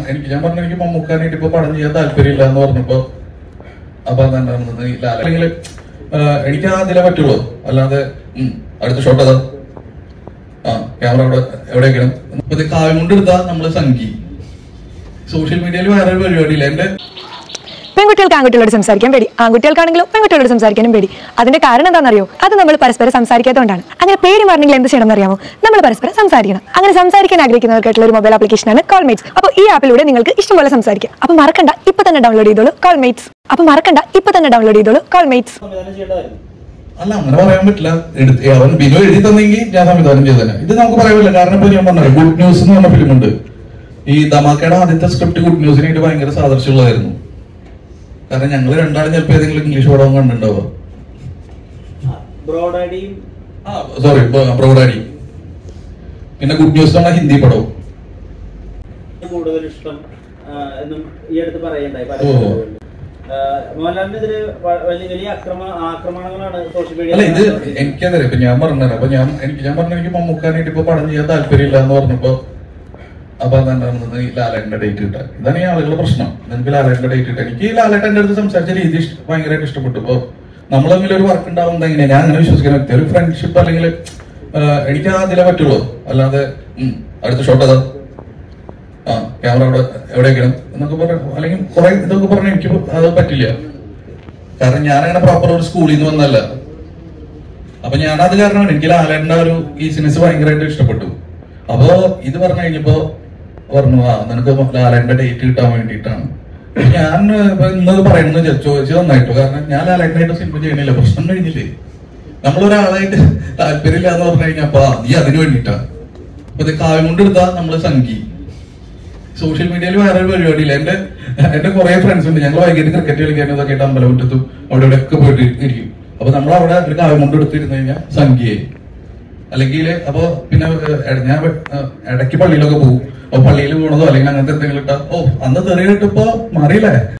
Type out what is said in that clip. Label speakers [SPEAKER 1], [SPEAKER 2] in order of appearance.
[SPEAKER 1] എനിക്ക് ഞാൻ പറഞ്ഞു എനിക്ക് മമ്മൂക്കാനായിട്ട് ഇപ്പൊ പടം ചെയ്യാൻ താല്പര്യമില്ല എന്ന് പറഞ്ഞപ്പോ അപ്പൊ അതെന്താ പറഞ്ഞത് ഈ ലാല അല്ലെങ്കിൽ എനിക്ക് ആ അതിലെ പറ്റുള്ളൂ അല്ലാതെ ഉം, അടുത്ത ഷോട്ട് അതാ ആ ക്യാമറ അവിടെ എവിടെയൊക്കെയാണ് ഇപ്പൊ ഇത് കാവ്യം കൊണ്ട് എടുത്താ നമ്മള് സംഗി സോഷ്യൽ മീഡിയയിൽ വേറെ ഒരു പരിപാടിയില്ല എന്റെ
[SPEAKER 2] പെൺകുട്ടികൾക്ക് ആൺകുട്ടികളോട് സംസാരിക്കാൻ പേടി ആൺകുട്ടികൾക്കാണെങ്കിലും പെൺകുട്ടികളോട് സംസാരിക്കാനും പേടി അതിന്റെ കാരണം എന്താണെന്നറിയോ അത് നമ്മൾ പരസ്പരം സംസാരിക്കാത്തതുകൊണ്ടാണ് അങ്ങനെ പേടി മാറണമെങ്കിൽ എന്ത് ചെയ്യണം എന്നറിയാമോ നമ്മൾ പരസ്പരം സംസാരിക്കണം അങ്ങനെ സംസാരിക്കാൻ ആഗ്രഹിക്കുന്നവർക്കായിട്ടുള്ള ഒരു മൊബൈൽ ആപ്ലിക്കേഷനാണ് കോൾമേറ്റ്സ് അപ്പോൾ ഈ ആപ്പിലൂടെ നിങ്ങൾക്ക് ഇഷ്ടംപോലെ സംസാരിക്കാം അപ്പോൾ മറക്കണ്ട ഇപ്പൊ തന്നെ ഡൗൺലോഡ് ചെയ്തോളൂ കോൾമേറ്റ്സ് അപ്പോൾ മറക്കണ്ട ഇപ്പൊ തന്നെ ഡൗൺലോഡ് ചെയ്തോളൂ കോൾമേറ്റ്സ്
[SPEAKER 3] സംവിധാനം ചെയ്യേണ്ടതായിരുന്നു
[SPEAKER 1] അല്ല അങ്ങനെ പറയാൻ പറ്റില്ല എടുത്ത് അവൻ ബിനു എഴുതി തന്നെങ്കിൽ ഞാൻ സംവിധാനം ചെയ്തേനെ ഇത് നമുക്ക് പറയാൻ പറ്റില്ല കാരണം ഇപ്പൊ ഞാൻ പറഞ്ഞത് ഗുഡ് ന്യൂസ് എന്ന് പറഞ്ഞ ഫിലിമുണ്ട് ഈ ധമാക്കയുടെ ആദ്യത്തെ സ്ക്രിപ്റ്റ് ഗുഡ് ന്യൂസിനായിട്ട് ഭയങ്കര സാദൃശ്യമുള്ളതായിരുന്നു കാരണം ഞങ്ങൾ രണ്ടാളും ചിലപ്പോൾ ഏതെങ്കിലും ഇംഗ്ലീഷ് പടവും കണ്ടിട്ടുണ്ടാവുക
[SPEAKER 3] ബ്രോഡാഡിയും
[SPEAKER 1] ആ സോറി ബ്രോഡാഡി പിന്നെ ഗുഡ് ന്യൂസ് എന്ന് പറഞ്ഞ ഹിന്ദി പടവും
[SPEAKER 3] കൂടുതൽ ഇഷ്ടം ആ, എന്നും ഈ അടുത്ത് പറയണ്ടായി പല
[SPEAKER 1] ഓ.
[SPEAKER 3] ഇന്റർവ്യൂകളിലും. ആ, മോഹൻലാലിനെതിരെ വ- വലിയ വലിയ അക്രമ ആക്രമണങ്ങളാണ് സോഷ്യൽ
[SPEAKER 1] അല്ല ഇത്
[SPEAKER 3] മീഡിയ
[SPEAKER 1] എനിക്കതറിയാം ഇപ്പൊ ഞാൻ പറഞ്ഞത് അപ്പൊ ഞാൻ എനിക്ക് ഞാൻ പറഞ്ഞു എനിക്ക് മമ്മൂക്കാനായിട്ട് ഇപ്പൊ പടം ചെയ്യാൻ താല്പര്യമില്ല എന്ന് പറഞ്ഞപ്പോ അപ്പൊ അതെന്താ പറഞ്ഞത് ഈ ലാലേട്ടന്റെ ഡേറ്റ് കിട്ടാൻ ഇതാണ് ഈ ആളുകളുടെ പ്രശ്നം എനിക്ക് ലാലേട്ടന്റെ ഡേറ്റ് കിട്ടാൻ എനിക്ക് ഈ ലാലേട്ടന്റെ അടുത്ത് സംസാരിച്ച രീതി ഇഷ്ട- ഭയങ്കരമായിട്ട് ഇഷ്ടപ്പെട്ടു ഇപ്പൊ നമ്മൾ തമ്മിൽ ഒരു വർക്ക് ഉണ്ടാവുന്നത് എങ്ങനെയാ ഞാൻ അങ്ങനെ വിശ്വസിക്കുന്ന വ്യക്തി ഒരു ഫ്രണ്ട്ഷിപ്പ് അല്ലെങ്കിൽ എനിക്ക് ആ അതിലെ പറ്റുള്ളൂ അല്ലാതെ ഉം, അടുത്ത ഷോട്ട് അതാ ആ ക്യാമറ അവിടെ എവിടെയൊക്കെയാണ് എന്നൊക്കെ പറഞ്ഞു അല്ലെങ്കിൽ കുറെ ഇതൊക്കെ പറഞ്ഞു എനിക്ക് അത് പറ്റില്ല കാരണം ഞാനങ്ങനെ പ്രോപ്പർ ഒരു സ്കൂളിൽ നിന്ന് വന്നല്ല അപ്പൊ ഞാനത് കാരണമാണ് എനിക്ക് ലാലേട്ടന്റെ ആ ഒരു ഈസിനെസ് ഭയങ്കരമായിട്ട് ഇഷ്ടപ്പെട്ടു അപ്പോ ഇത് പറഞ്ഞു കഴിഞ്ഞപ്പോ പറഞ്ഞു ആ നിനക്ക് ലാലേട്ടന്റെ ഡേറ്റ് കിട്ടാൻ വേണ്ടിയിട്ടാണ് ഞാൻ ഇപ്പൊ ഇന്നത് പറയുന്നത് ചോദിച്ചത് നന്നായിട്ടു കാരണം ഞാൻ ലാലേട്ടനായിട്ട് സിനിമ ചെയ്യണില്ല പ്രശ്നം കഴിഞ്ഞില്ലേ നമ്മളൊരാളായിട്ട് താല്പര്യമില്ല എന്ന് പറഞ്ഞു കഴിഞ്ഞപ്പോ ആ, നീ അതിന് വേണ്ടിയിട്ടാണ് അപ്പൊ ഇത് കാവ്യം കൊണ്ട് എടുത്താ നമ്മള് സംഗി സോഷ്യൽ മീഡിയയിൽ വേറെ ഒരു പരിപാടിയില്ല എന്റെ എന്റെ കുറെ ഫ്രണ്ട്സ് ഉണ്ട് ഞങ്ങൾ വൈകിട്ട് ക്രിക്കറ്റ് കളിക്കാനും ഇതൊക്കെ ആയിട്ട് അമ്പലമുറ്റത്തും അവിടെ ഇവിടെ ഒക്കെ പോയിട്ട് ഇരിക്കും അപ്പൊ നമ്മൾ അവിടെ ഒരു കാവ്യം കൊണ്ട് എടുത്തിരുന്നു കഴിഞ്ഞാൽ സംഖ്യയായി അല്ലെങ്കിൽ അപ്പൊ പിന്നെ ഏഹ്, ഞാൻ ഏഹ്, ഇടയ്ക്ക് പള്ളിയിലൊക്കെ പോകും അപ്പൊ പള്ളിയിൽ പോണതോ അല്ലെങ്കിൽ അങ്ങനത്തെ എന്തെങ്കിലും ഇട്ടാ ഓ അന്ന് തെറിയിട്ടിപ്പോ മാറിയില്ലേ